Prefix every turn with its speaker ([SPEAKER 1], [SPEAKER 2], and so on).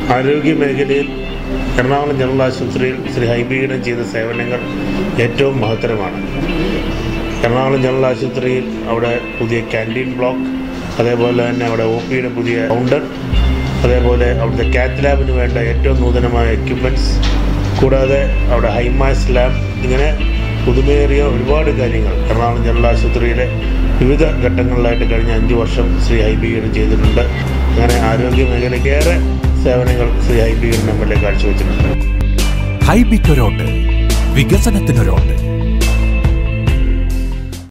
[SPEAKER 1] ആരോഗ്യ മേഖലയിൽ എറണാകുളം ജനറൽ ആശുപത്രിയിൽ ശ്രീ ഹൈബീഡൻ ചെയ്ത സേവനങ്ങൾ ഏറ്റവും മഹത്തരമാണ് എറണാകുളം ജനറൽ ആശുപത്രിയിൽ അവിടെ പുതിയ ക്യാൻറ്റീൻ ബ്ലോക്ക് അതേപോലെ തന്നെ അവിടെ ഒ പിയുടെ പുതിയ കൗണ്ടർ അതേപോലെ അവിടുത്തെ കാത്ത് ലാബിന് വേണ്ട ഏറ്റവും നൂതനമായ എക്യുപ്മെൻറ്റ്സ് കൂടാതെ അവിടെ ഹൈമാസ് ലാബ് ഇങ്ങനെ പുതുമേറിയ ഒരുപാട് കാര്യങ്ങൾ എറണാകുളം ജനറൽ ആശുപത്രിയിലെ വിവിധ ഘട്ടങ്ങളിലായിട്ട് കഴിഞ്ഞ അഞ്ച് വർഷം ശ്രീ ഹൈബീഡൻ ചെയ്തിട്ടുണ്ട് അങ്ങനെ ആരോഗ്യ മേഖലയ്ക്കേറെ സേവനങ്ങൾ Shri Hibi Eden M L A കാഴ്ചവെച്ചിട്ടുണ്ട്
[SPEAKER 2] ഹൈബിക്കൊരോട്ട് വികസനത്തിനൊരോട്ട്